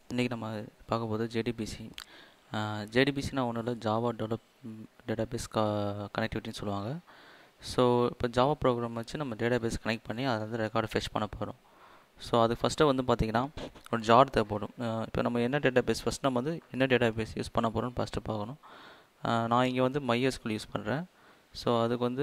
இன்றைக்கி நம்ம பார்க்க போகிறது ஜேடிபிசி ஜேடிபிசினா ஒன்றும் இல்லை ஜாவா டெவலப் டேட்டாபேஸ் க கனெக்டிவிட்டின்னு சொல்லுவாங்க ஸோ இப்போ ஜாவா ப்ரோக்ராம் வச்சு நம்ம டேட்டாபேஸ் கனெக்ட் பண்ணி அதை வந்து ரெக்கார்டை ஃபெச் பண்ண போகிறோம் ஸோ அது ஃபஸ்ட்டு வந்து பார்த்திங்கன்னா ஒரு ஜார் தேவைப்படும் இப்போ நம்ம என்ன டேட்டாபேஸ் ஃபஸ்ட் நம்ம வந்து என்ன டேட்டாபேஸ் யூஸ் பண்ண போகிறோம்னு ஃபஸ்ட்டு பார்க்கணும் நான் இங்கே வந்து மைஎஸ்குல் யூஸ் பண்ணுறேன் ஸோ அதுக்கு வந்து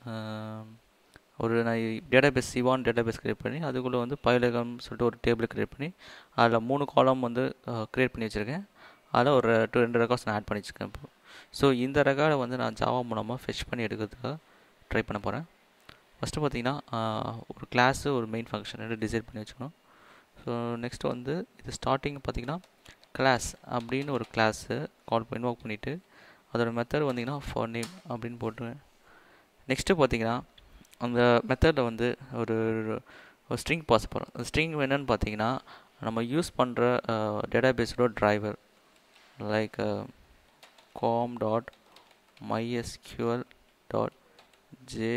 ஒரு நான் டேட்டாபேஸ் சிவான் டேட்டாபேஸ் க்ரியேட் பண்ணி அதுக்குள்ளே வந்து பயிலகம் சொல்லிட்டு ஒரு டேபிள் க்ரியேட் பண்ணி அதில் மூணு காலம் வந்து க்ரியேட் பண்ணி வச்சுருக்கேன் அதில் ஒரு டூ ரெண்டு ரெக்கார்ட்ஸ் நான் ஆட் பண்ணி வச்சுருக்கேன் இப்போ ஸோ இந்த ரெக்கார்டை வந்து நான் ஜாவா மூலமாக ஃபெச் பண்ணி எடுக்கிறதுக்காக ட்ரை பண்ண போகிறேன் ஃபஸ்ட்டு பார்த்தீங்கன்னா ஒரு கிளாஸு ஒரு மெயின் ஃபங்க்ஷன் ரெண்டு டிசைட் பண்ணி வச்சுக்கணும் ஸோ நெக்ஸ்ட்டு வந்து இது ஸ்டார்டிங் பார்த்தீங்கன்னா கிளாஸ் அப்படின்னு ஒரு கிளாஸு கால் பண்ணி ஒர்க் பண்ணிவிட்டு அதோடய மெத்தட் வந்தீங்கன்னா ஃபார் நேம் அப்படின்னு போட்டுருவேன் நெக்ஸ்ட்டு பார்த்தீங்கன்னா அந்த மெத்தடில் வந்து ஒரு ஒரு ஸ்ட்ரிங் பாஸ் போகிறோம் அந்த ஸ்ட்ரிங் என்னென்னு பார்த்தீங்கன்னா நம்ம யூஸ் பண்ணுற டேட்டாபேஸோட driver like com dot MySQL dot 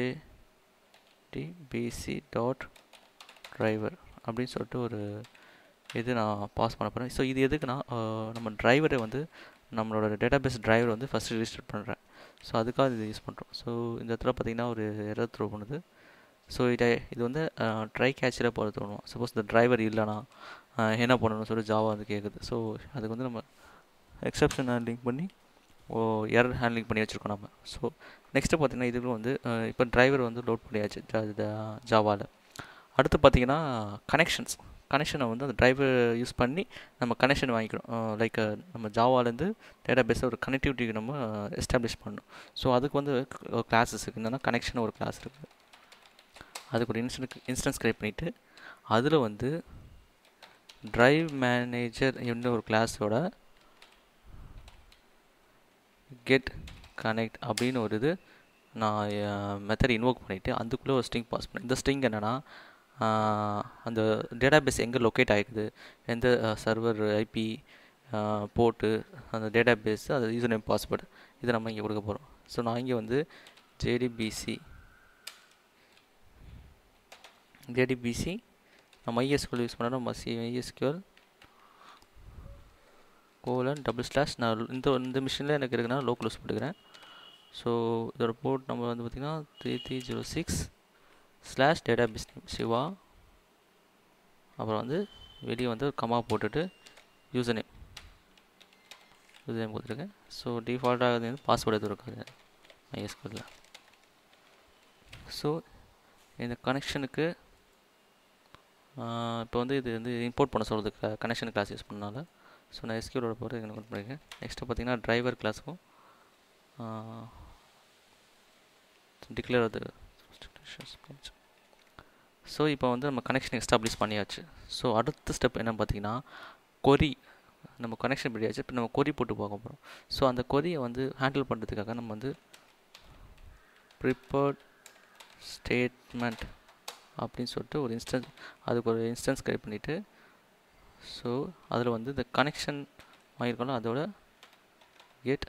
JDBC dot driver அப்படின்னு சொல்லிட்டு ஒரு இது நான் பாஸ் பண்ண போகிறேன் ஸோ இது எதுக்குன்னா நம்ம டிரைவரை வந்து நம்மளோட டேட்டாபேஸ் டிரைவர் வந்து ஃபஸ்ட்டு ரிஜிஸ்டர் பண்ணுறேன் ஸோ அதுக்காக இது யூஸ் பண்ணுறோம் ஸோ இந்த இடத்துல பார்த்திங்கன்னா ஒரு எரர் த்ரோ பண்ணுது ஸோ இதை இது வந்து ட்ரை கேட்சராக போட தோணும் சப்போஸ் இந்த டிரைவர் இல்லைனா என்ன பண்ணணும்னு சொல்லி ஜாவா வந்து கேட்குது ஸோ அதுக்கு வந்து நம்ம எக்ஸப்ஷன் ஹேண்ட்லிங் பண்ணி ஓ எரர் ஹேண்ட்லிங் பண்ணி வச்சுருக்கோம் நம்ம ஸோ நெக்ஸ்ட்டு பார்த்திங்கன்னா இதுக்கு வந்து இப்போ டிரைவர் வந்து லோட் பண்ணியாச்சு ஜாவாவில் அடுத்து பார்த்திங்கன்னா கனெக்ஷன்ஸ் கனெக்ஷனை வந்து அந்த டிரைவர் யூஸ் பண்ணி நம்ம கனெக்ஷன் வாங்கிக்கிறோம் லைக் நம்ம ஜாவாலேருந்து டேட்டா பேஸில் ஒரு கனெக்டிவிட்டிக்கு நம்ம எஸ்டாப்ளிஷ் பண்ணணும் ஸோ அதுக்கு வந்து கிளாஸஸ் இருக்குது என்னென்னா கனெக்ஷன் ஒரு கிளாஸ் இருக்குது அதுக்கு ஒரு இன்ஸ்டன்ட் இன்ஸ்டன்ஸ் க்ரியேட் பண்ணிவிட்டு அதில் வந்து ட்ரைவ் மேனேஜர் என்ற ஒரு கிளாஸோட கெட் கனெக்ட் அப்படின்னு ஒரு இது நான் மெத்தட் இன்வோக் பண்ணிவிட்டு அதுக்குள்ளே ஒரு ஸ்ட்ரிங் பாஸ் பண்ணேன் இந்த ஸ்ட்ரிங் என்னென்னா அந்த டேட்டாபேஸ் எங்கே லொக்கேட் ஆகிக்குது எந்த சர்வர் ஐபி போர்ட்டு அந்த டேட்டாபேஸ் அது யூசர் நேம் பாஸ்வேர்டு இதை நம்ம இங்கே கொடுக்க போகிறோம் ஸோ நான் இங்கே வந்து ஜேடிபிசி ஜேடிபிசி நான் மைஎஸ்கியூஎல் யூஸ் பண்ணேன் மசி மைஎஸ்கியூஎல் கோலன் டபுள் ஸ்லாஷ் நான் இந்த இந்த மிஷினில் எனக்கு இருக்குன்னா லோக்கல் யூஸ் பண்ணிக்கிறேன் ஸோ இதோட போர்ட் நம்பர் வந்து பார்த்திங்கன்னா three three zero six slash database name Siva அப்புறம் வந்து வெளியே வந்து கமா போட்டுட்டு யூசர் நேம் யூசர் நேம் கொடுத்துருக்கேன் ஸோ டிஃபால்ட்டாக வந்து பாஸ்வேர்டு எதுவும் இருக்காது மைஎஸ்கியூலில் ஸோ இந்த கனெக்ஷனுக்கு இப்போ வந்து இது வந்து இம்போர்ட் பண்ண சொல்கிறது கனெக்ஷன் கிளாஸ் யூஸ் பண்ணனால ஸோ நான் எஸ்கியூலோட போகிற இங்கே நோட் பண்ணியிருக்கேன் நெக்ஸ்ட்டு பார்த்தீங்கன்னா டிரைவர் கிளாஸுக்கும் டிக்ளேர் அது ஸோ இப்போ வந்து நம்ம கனெக்ஷன் எஸ்டாப்ளிஷ் பண்ணியாச்சு ஸோ அடுத்த ஸ்டெப் என்ன பார்த்தீங்கன்னா கொரி நம்ம கனெக்ஷன் பண்ணியாச்சு இப்போ நம்ம கொரி போட்டு பார்க்க போகிறோம் ஸோ அந்த கொரியை வந்து ஹேண்டில் பண்ணுறதுக்காக நம்ம வந்து ப்ரிப்பேர்ட் ஸ்டேட்மெண்ட் அப்படின்னு சொல்லிட்டு ஒரு இன்ஸ்டன்ஸ் அதுக்கு ஒரு இன்ஸ்டன்ஸ் க்ரியேட் பண்ணிவிட்டு ஸோ அதில் வந்து இந்த கனெக்ஷன் வாங்கியிருக்கோம்ல அதோட கெட்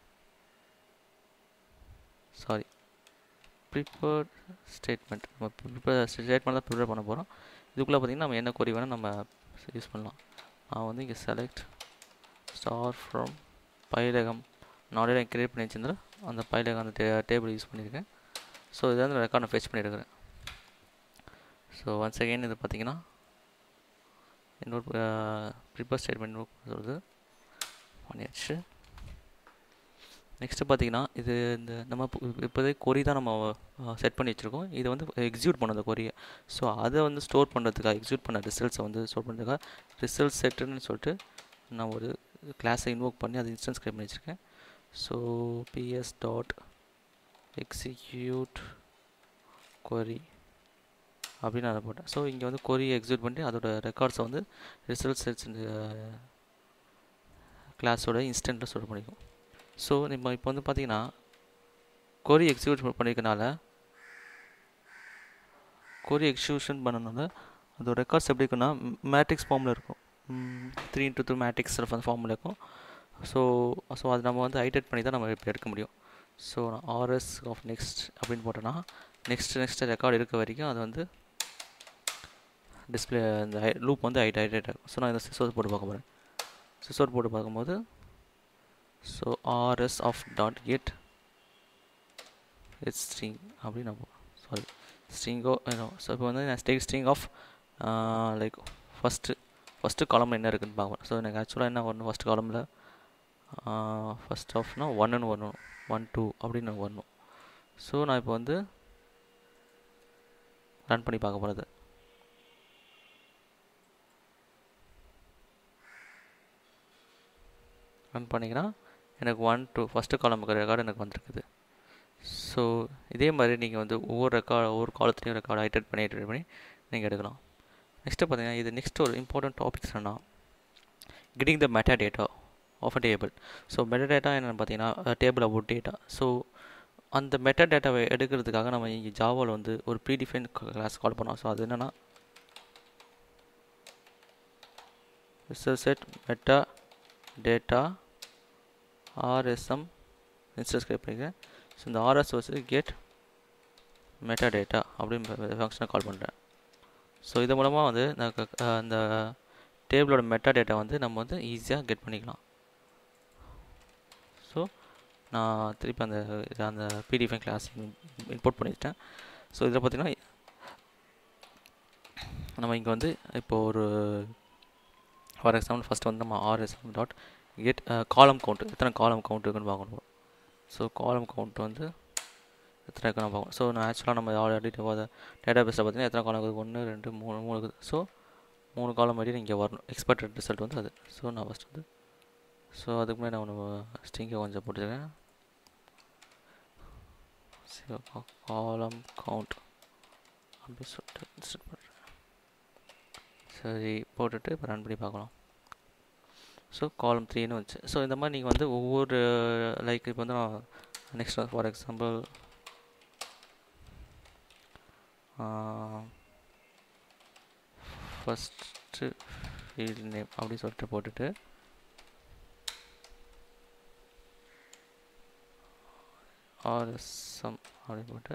சாரி ப்ரிப்பேர்ட் ஸ்டேட்மெண்ட் நம்ம ப்ரிப்பேர் ஸ்டேட்மெண்ட் தான் ப்ரிப்பேர் பண்ண போகிறோம் இதுக்குள்ளே பார்த்திங்கன்னா நம்ம என்ன கொரி வேணால் நம்ம யூஸ் பண்ணலாம் நான் வந்து இங்கே செலக்ட் ஸ்டார் ஃப்ரம் பயிலகம் நான் ஆல்ரெடி க்ரியேட் பண்ணி வச்சிருந்தேன் அந்த பயிலகம் அந்த டே டேபிள் யூஸ் பண்ணியிருக்கேன் ஸோ இதை வந்து ரெக்கார்ட் நான் ஃபெச் பண்ணியிருக்கிறேன் ஸோ ஒன்ஸ் அகெயின் இது பார்த்திங்கன்னா இன்னொரு ப்ரிப்பேர் ஸ்டேட்மெண்ட் சொல்கிறது பண்ணியாச்சு நெக்ஸ்ட்டு பார்த்தீங்கன்னா இது இந்த நம்ம இப்போதே கொரி தான் நம்ம செட் பண்ணி வச்சுருக்கோம் இதை வந்து எக்ஸிக்யூட் பண்ண அந்த கொரியை ஸோ அதை வந்து ஸ்டோர் பண்ணுறதுக்காக எக்ஸிக்யூட் பண்ண ரிசல்ட்ஸை வந்து ஸ்டோர் பண்ணுறதுக்காக ரிசல்ட் செட்டுன்னு சொல்லிட்டு நான் ஒரு கிளாஸை இன்வோக் பண்ணி அது இன்ஸ்டன்ஸ் க்ரியேட் பண்ணி வச்சுருக்கேன் so PS dot execute query அப்படின்னு அதை போட்டேன் ஸோ இங்கே வந்து கொரியை எக்ஸிக்யூட் பண்ணி அதோட ரெக்கார்ட்ஸை வந்து ரிசல்ட் செட்ஸ் கிளாஸோட இன்ஸ்டண்ட்டில் ஸ்டோர் பண்ணிக்கும் ஸோ நம்ம இப்போ வந்து பார்த்தீங்கன்னா கொரி எக்ஸிக்யூட் பண்ணியிருக்கனால கொரி எக்ஸிக்யூஷன் பண்ணனால அதோட ரெக்கார்ட்ஸ் எப்படி இருக்குன்னா மேட்ரிக்ஸ் ஃபார்மில் இருக்கும் த்ரீ இன்ட்டு த்ரூ மேட்ரிக்ஸ் ஃபார்மில் இருக்கும் ஸோ ஸோ அது நம்ம வந்து ஐடெட் பண்ணி தான் நம்ம இப்போ எடுக்க முடியும் ஸோ ஆர்எஸ் ஆஃப் நெக்ஸ்ட் அப்படின்னு போட்டோன்னா நெக்ஸ்ட் நெக்ஸ்ட் ரெக்கார்டு இருக்க வரைக்கும் அது வந்து டிஸ்பிளே அந்த லூப் வந்து ஹைட் ஹைட் ஆகும் ஸோ நான் இந்த சிக்ஸ் போட்டு பார்க்க போகிறேன் சிஸ்டர் போட்டு பார்க்கும்போது so RS of dot get its string அப்படின்னு நான் சாரி ஸ்ட்ரிங்கோ ஸோ இப்போ வந்து நான் stack string of like first first காலமில் என்ன இருக்குதுன்னு பார்ப்பேன் ஸோ எனக்கு ஆக்சுவலாக என்ன வரணும் ஃபஸ்ட் காலமில் ஃபஸ்ட் ஆஃப்னா ஒன்னுன்னு வரணும் ஒன் டூ அப்படின்னு வரணும் ஸோ நான் இப்போ வந்து ரன் பண்ணி பார்க்க போகிறது ரன் பண்ணிங்கன்னா எனக்கு ஒன் டூ ஃபஸ்ட்டு காலமுக்கு ரெக்கார்டு எனக்கு வந்திருக்குது ஸோ இதே மாதிரி நீங்கள் வந்து ஒவ்வொரு ரெக்கார்டு ஒவ்வொரு காலத்துலேயும் ரெக்கார்டு ஐட்டட் பண்ணி ஐட்டட் பண்ணி நீங்கள் எடுக்கலாம் நெக்ஸ்ட்டு பார்த்தீங்கன்னா இது நெக்ஸ்ட் ஒரு இம்பார்ட்டன்ட் டாபிக்ஸ் என்னன்னா getting the metadata of a table so metadata என்னென்னு பார்த்தீங்கன்னா டேபிள் அபவுட் டேட்டா ஸோ அந்த மெட்டா டேட்டாவை எடுக்கிறதுக்காக நம்ம இங்கே ஜாவாவில் வந்து ஒரு ப்ரீடிஃபைன் கிளாஸ் கால் பண்ணோம் ஸோ அது என்னென்னா செட் மெட்டா டேட்டா ஆர்எஸ்எம் இன்ஸ்டர் ஸ்கிரைப் பண்ணிக்கிறேன் ஸோ இந்த ஆர்எஸ் வச்சு கெட் மெட்டா டேட்டா அப்படின்னு ஃபங்க்ஷனை கால் பண்ணுறேன் ஸோ இது மூலமாக வந்து அந்த டேபிளோட மெட்டா டேட்டா வந்து நம்ம வந்து ஈஸியாக கெட் பண்ணிக்கலாம் ஸோ நான் திருப்பி அந்த அந்த பிடிஎஃப் கிளாஸ் இன்போர்ட் பண்ணிட்டேன் ஸோ இதில் பார்த்திங்கன்னா நம்ம இங்கே வந்து இப்போது ஒரு ஃபார் எக்ஸாம்பிள் ஃபஸ்ட் வந்து நம்ம RSM dot get column count எத்தனை காலம் கவுண்ட் இருக்குன்னு பார்க்கணும் ஸோ காலம் கவுண்ட் வந்து எத்தனை இருக்குன்னு பார்க்கணும் ஸோ நான் ஆக்சுவலாக நம்ம ஆல்ரெடி டேட்டா பேஸில் பார்த்தீங்கன்னா எத்தனை காலம் இருக்குது ஒன்று ரெண்டு மூணு மூணு இருக்குது ஸோ மூணு காலம் மாதிரி இங்கே வரணும் எக்ஸ்பெக்டட் ரிசல்ட் வந்து அது ஸோ நான் ஃபஸ்ட் வந்து ஸோ அதுக்கு முன்னாடி நான் ஒன்று ஸ்டிங்கை கொஞ்சம் போட்டுருக்கேன் காலம் கவுண்ட் அப்படி சொல்லிட்டு இன்ஸ்டால் பண்ணுறேன் சரி போட்டுட்டு இப்போ ரன் பண்ணி பார்க்கலாம் ஸோ காலம் த்ரீன்னு வச்சு ஸோ இந்த மாதிரி நீங்கள் வந்து ஒவ்வொரு லைக் இப்போ வந்து நான் next for example first field name அப்படி சொல்லிட்டு போட்டுட்டு ஆர்எஸ்எம் அப்படி போட்டு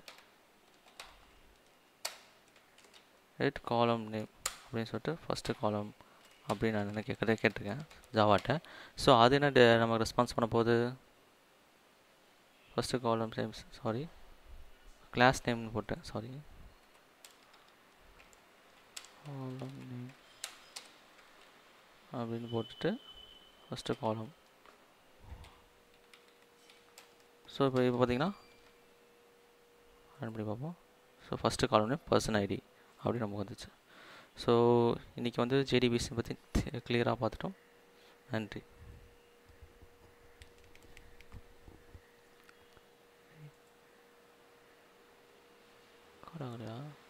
எயிட் காலம் நேம் அப்படின்னு சொல்லிட்டு ஃபஸ்ட்டு காலம் அப்படின்னு நான் என்ன கேட்குறதே கேட்டிருக்கேன் ஜாவாட்ட ஸோ அது என்ன நமக்கு ரெஸ்பான்ஸ் பண்ண போகுது first column name sorry class நேம்னு போட்டேன் சாரி காலம் நேம் அப்படின்னு போட்டுட்டு ஃபஸ்ட்டு காலம் ஸோ இப்போ இப்போ பார்த்தீங்கன்னா ரன் பண்ணி பார்ப்போம் so first column name person ID அப்படின்னு நமக்கு வந்துச்சு ஸோ இன்றைக்கி வந்து ஜேடிபிசி பற்றி கிளியராக பார்த்துட்டோம் நன்றி கடவுளா